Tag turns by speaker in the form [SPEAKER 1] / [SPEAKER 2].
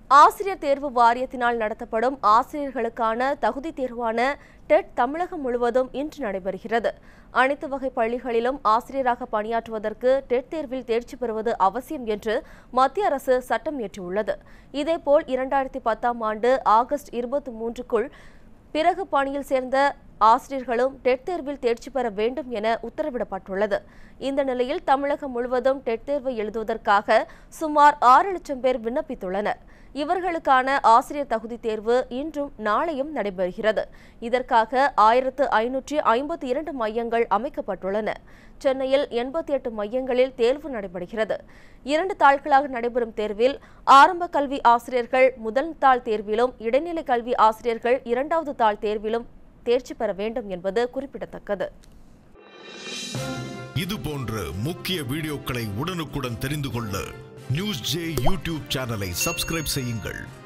[SPEAKER 1] ஆசிரியர் தேர்வு வாரியத்தினால் நடத்தப்படும் ஆசிரியர்களுக்கான தகுதி தேர்வான டெட் தமிழகம் முழுவதும் இன்று நடைபெறுகிறது அனைத்து வகை பள்ளிகளிலும் ஆசிரியராக பணியாற்றுவதற்கு டெட் தேர்வில் தேர்ச்சி பெறுவது அவசியம் என்று மத்திய அரசு சட்டம் இயற்றியுள்ளது இதேபோல் இரண்டாயிரத்தி பத்தாம் ஆண்டு ஆகஸ்ட் இருபத்தி மூன்றுக்குள் பிறகு பணியில் சேர்ந்த ஆசிரியர்களும் டெட் தேர்வில் தேர்ச்சி பெற வேண்டும் என உத்தரவிடப்பட்டுள்ளது இந்த நிலையில் தமிழகம் முழுவதும் டெட் தேர்வை எழுதுவதற்காக சுமார் ஆறு லட்சம் பேர் விண்ணப்பித்துள்ளனர் இவர்களுக்கான ஆசிரியர் தகுதி தேர்வு இன்றும் நாளையும் நடைபெறுகிறது இதற்காக ஆயிரத்து ஐநூற்றி ஐம்பத்தி இரண்டு மையங்கள் அமைக்கப்பட்டுள்ளன சென்னையில் எண்பத்தி எட்டு மையங்களில் தேர்வு நடைபெறுகிறது இரண்டு தாள்களாக நடைபெறும் தேர்வில் ஆரம்ப கல்வி ஆசிரியர்கள் முதல் தாள் தேர்விலும் இடைநிலை கல்வி ஆசிரியர்கள் இரண்டாவது தாள் தேர்விலும் தேர்ச்சி பெற வேண்டும் என்பது குறிப்பிடத்தக்கது
[SPEAKER 2] இது போன்ற முக்கிய வீடியோக்களை உடனுக்குடன் தெரிந்து கொள்ள நியூஸ் ஜே யூடியூப் சேனலை சப்ஸ்கிரைப் செய்யுங்கள்